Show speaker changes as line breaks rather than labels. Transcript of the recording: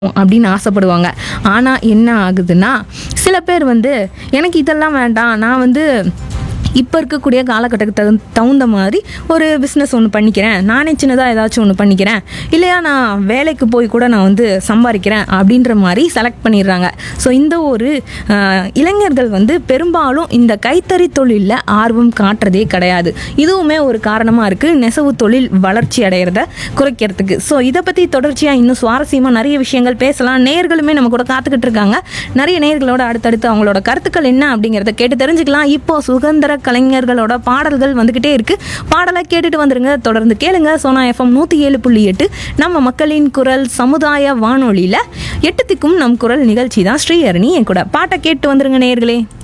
அப்படின்னு ஆசைப்படுவாங்க ஆனால் என்ன ஆகுதுன்னா சில பேர் வந்து எனக்கு இதெல்லாம் வேண்டாம் நான் வந்து இப்போ இருக்கக்கூடிய காலகட்டத்துக்கு தகு தகுந்த மாதிரி ஒரு பிஸ்னஸ் ஒன்று பண்ணிக்கிறேன் நானே சின்னதாக ஏதாச்சும் ஒன்று பண்ணிக்கிறேன் இல்லையா நான் வேலைக்கு போய் கூட நான் வந்து சம்பாதிக்கிறேன் அப்படின்ற மாதிரி செலக்ட் பண்ணிடுறாங்க ஸோ இந்த ஒரு ஆஹ், இளைஞர்கள் வந்து பெரும்பாலும் இந்த கைத்தறி தொழிலில் ஆர்வம் காட்டுறதே கிடையாது இதுவுமே ஒரு காரணமாக இருக்குது நெசவு தொழில் வளர்ச்சி அடைகிறத குறைக்கிறதுக்கு ஸோ இதை பற்றி தொடர்ச்சியாக இன்னும் சுவாரஸ்யமாக நிறைய விஷயங்கள் பேசலாம் நேர்களுமே நம்ம கூட காத்துக்கிட்டு இருக்காங்க நிறைய நேர்களோட அடுத்தடுத்து அவங்களோட கருத்துக்கள் என்ன அப்படிங்கிறத கேட்டு தெரிஞ்சுக்கலாம் இப்போ சுதந்திர கலைஞர்களோட பாடல்கள் வந்துக்கிட்டே இருக்கு பாடலை கேட்டுட்டு வந்துருங்க தொடர்ந்து கேளுங்க சோனா எஃப்எம் நூற்றி ஏழு புள்ளி எட்டு நம்ம மக்களின் குரல் சமுதாய வானொலியில் எட்டு திக்கும் நம் குரல் நிகழ்ச்சி தான் ஸ்ரீஹரணி என் கூட பாட்டை கேட்டு வந்துருங்க நேர்களே